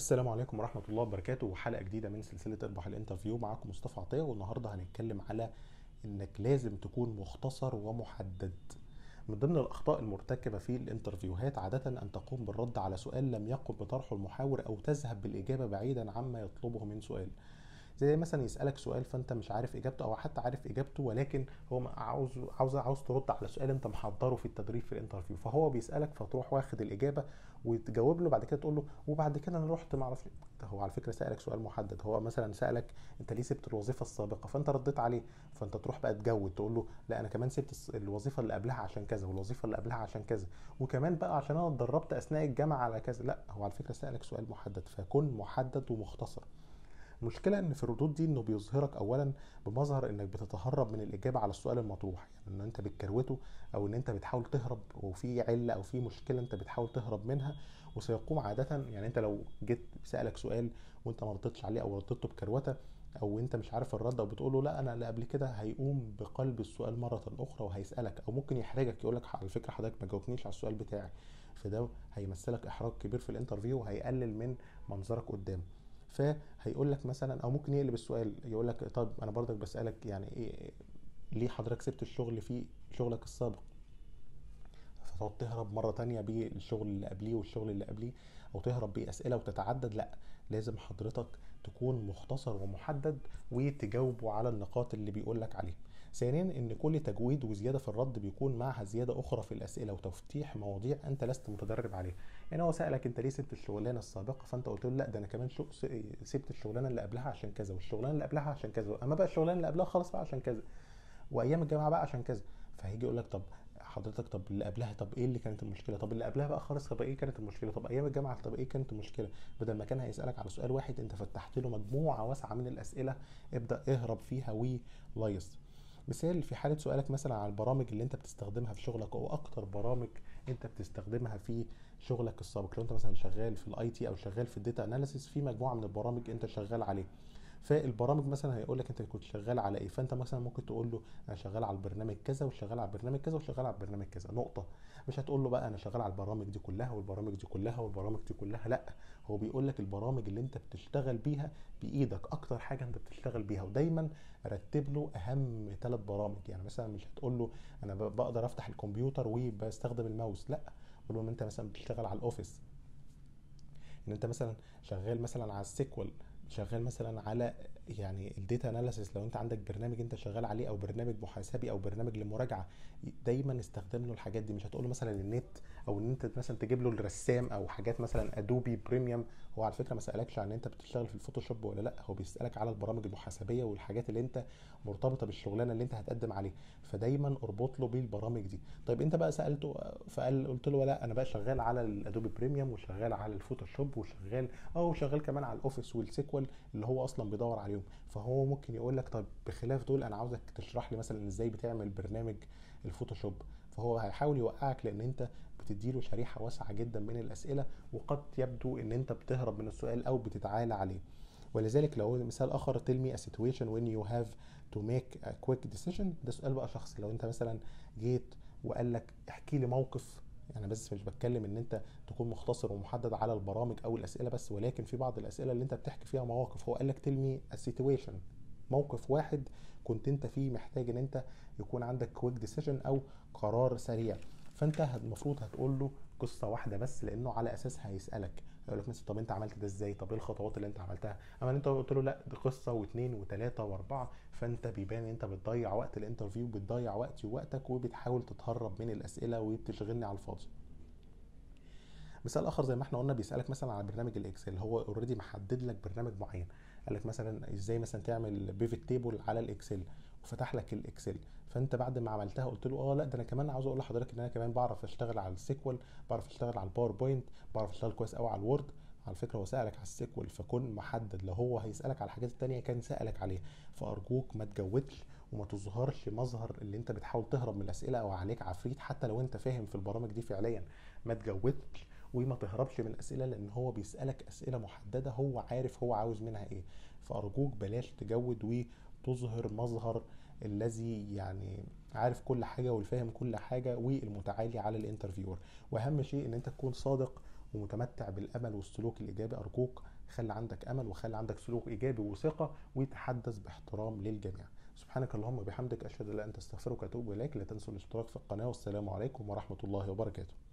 السلام عليكم ورحمة الله وبركاته وحلقة جديدة من سلسلة اربح الانترفيو معاكم مصطفى عطية والنهاردة هنتكلم على انك لازم تكون مختصر ومحدد من ضمن الأخطاء المرتكبة في الانترفيوهات عادة أن تقوم بالرد على سؤال لم يقم بطرحه المحاور أو تذهب بالإجابة بعيدا عما يطلبه من سؤال زي مثلا يسالك سؤال فانت مش عارف اجابته او حتى عارف اجابته ولكن هو عاوز عاوز عاوز ترد على سؤال انت محضره في التدريب في الانترفيو فهو بيسالك فتروح واخد الاجابه وتجاوب له بعد كده تقول له وبعد كده انا رحت ما اعرفش هو على فكره سالك سؤال محدد هو مثلا سالك انت ليه سبت الوظيفه السابقه فانت رديت عليه فانت تروح بقى تجود تقول له لا انا كمان سبت الوظيفه اللي قبلها عشان كذا والوظيفه اللي قبلها عشان كذا وكمان بقى عشان انا اتدربت اثناء الجامعه على كذا لا هو على فكره سالك سؤال محدد فكن محدد ومختصر المشكله ان في الردود دي انه بيظهرك اولا بمظهر انك بتتهرب من الاجابه على السؤال المطروح يعني ان انت بتكروته او ان انت بتحاول تهرب وفي عله او في مشكله انت بتحاول تهرب منها وسيقوم عاده يعني انت لو جيت سالك سؤال وانت ما ردتش عليه او رديته بكروته او انت مش عارف الرد او بتقول له لا انا اللي قبل كده هيقوم بقلب السؤال مره اخرى وهيسالك او ممكن يحرجك يقول لك على فكره حضرتك ما جاوبتنيش على السؤال بتاعي فده هيمثلك احراج كبير في الانترفيو وهيقلل من منظرك قدامه فهيقول لك مثلا او ممكن يقلب السؤال يقول لك طب انا برضك بسالك يعني ايه ليه حضرتك سبت الشغل في شغلك السابق فتقعد تهرب مرة تانية بالشغل اللي قبليه والشغل اللي قبليه أو تهرب بأسئلة وتتعدد لا لازم حضرتك تكون مختصر ومحدد وتجاوبه على النقاط اللي بيقول لك عليها ثانيا ان كل تجويد وزياده في الرد بيكون معها زياده اخرى في الاسئله وتفتيح مواضيع انت لست متدرب عليها يعني هو سالك انت ليه سبت الشغلانه السابقه فانت قلت له لا ده انا كمان شو سبت الشغلانه اللي قبلها عشان كذا والشغلانه اللي قبلها عشان كذا اما بقى الشغلانه اللي قبلها خلاص بقى عشان كذا وايام الجامعه بقى عشان كذا فهيجي يقول لك طب حضرتك طب اللي قبلها طب ايه اللي كانت المشكله طب اللي قبلها بقى خالص طب ايه كانت المشكله طب ايام الجامعه طب ايه كانت المشكله بدل ما كان هيسالك على سؤال واحد انت فتحت له مجموعه واسعه من الاسئله ابدا اهرب فيها وليس مثال في حاله سؤالك مثلا على البرامج اللي انت بتستخدمها في شغلك او اكتر برامج انت بتستخدمها في شغلك السابق لو انت مثلا شغال في الاي تي او شغال في الداتا اناليسيس في مجموعه من البرامج انت شغال عليها فالبرامج مثلا هيقول لك انت كنت شغال على ايه فانت مثلا ممكن تقول له انا شغال على البرنامج كذا وشغال على البرنامج كذا وشغال على البرنامج كذا نقطه مش هتقول له بقى انا شغال على البرامج دي كلها والبرامج دي كلها والبرامج دي كلها لا هو بيقول لك البرامج اللي انت بتشتغل بيها بايدك اكتر حاجه انت بتشتغل بيها ودايما رتب له اهم ثلاث برامج يعني مثلا مش هتقول له انا بقدر افتح الكمبيوتر وبستخدم الماوس لا قول له انت مثلا بتشتغل على الاوفيس ان انت مثلا شغال مثلا على السيكوال شغال مثلا على يعني الداتا اناليسيس لو انت عندك برنامج انت شغال عليه او برنامج محاسبي او برنامج لمراجعه دايما استخدم له الحاجات دي مش هتقول له مثلا النت او ان انت مثلا تجيب له الرسام او حاجات مثلا ادوبي بريميوم هو على فكره ما سالكش عن انت بتشتغل في الفوتوشوب ولا لا هو بيسالك على البرامج المحاسبيه والحاجات اللي انت مرتبطه بالشغلانه اللي انت هتقدم عليه فدايما اربط له بالبرامج دي طيب انت بقى سالته فقال قلت له لا انا بقى شغال على الادوبي بريميوم وشغال على الفوتوشوب وشغال اه وشغال كمان على الاوفيس والسيكوال اللي هو اصلا بيدور عليهم فهو ممكن يقول لك طب بخلاف دول انا عاوزك تشرح لي مثلا ازاي بتعمل برنامج الفوتوشوب فهو هيحاول يوقعك لان انت بتديله شريحه واسعه جدا من الاسئله وقد يبدو ان انت بتهرب من السؤال او بتتعالى عليه ولذلك لو مثال اخر tell me a situation when you have to make a quick decision ده سؤال بقى شخصي لو انت مثلا جيت وقال لك احكي لي موقف يعني بس مش بتكلم ان انت تكون مختصر ومحدد على البرامج او الاسئله بس ولكن في بعض الاسئله اللي انت بتحكي فيها مواقف هو قال لك tell me a situation موقف واحد كنت انت فيه محتاج ان انت يكون عندك كويك ديسيجن او قرار سريع فانت المفروض هتقول له قصه واحده بس لانه على اساسها هيسالك يقول لك مثلا طب انت عملت ده ازاي طب ايه الخطوات اللي انت عملتها اما انت قلت له لا دي قصه واثنين وثلاثه واربعه فانت بيبان انت بتضيع وقت الانترفيو بتضيع وقتي ووقتك وبتحاول تتهرب من الاسئله وبتشغلني على الفاضي مثال اخر زي ما احنا قلنا بيسالك مثلا على برنامج الاكسل هو اوريدي محدد لك برنامج معين قال لك مثلا ازاي مثلا تعمل بيفت تيبل على الاكسل وفتح لك الاكسل فانت بعد ما عملتها قلت له اه لا ده انا كمان عاوز اقول لحضرتك ان انا كمان بعرف اشتغل على السيكوال بعرف اشتغل على الباوربوينت بعرف اشتغل كويس قوي على الوورد على فكره هو سالك على السيكوال فكن محدد لو هو هيسالك على الحاجات التانية كان سالك عليها فارجوك ما تجودش وما تظهرش مظهر اللي انت بتحاول تهرب من الاسئله او عليك عفريت حتى لو انت فاهم في البرامج دي فعليا ما تجودش وما تهربش من الاسئله لان هو بيسالك اسئله محدده هو عارف هو عاوز منها ايه فارجوك بلاش تجود وتظهر مظهر الذي يعني عارف كل حاجه والفاهم كل حاجه والمتعالي على الانترفيور واهم شيء ان انت تكون صادق ومتمتع بالامل والسلوك الايجابي ارجوك خلي عندك امل وخلي عندك سلوك ايجابي وثقه وتحدث باحترام للجميع سبحانك اللهم وبحمدك اشهد ان لا اله الا انت استغفرك واتوب اليك لا تنسوا الاشتراك في القناه والسلام عليكم ورحمه الله وبركاته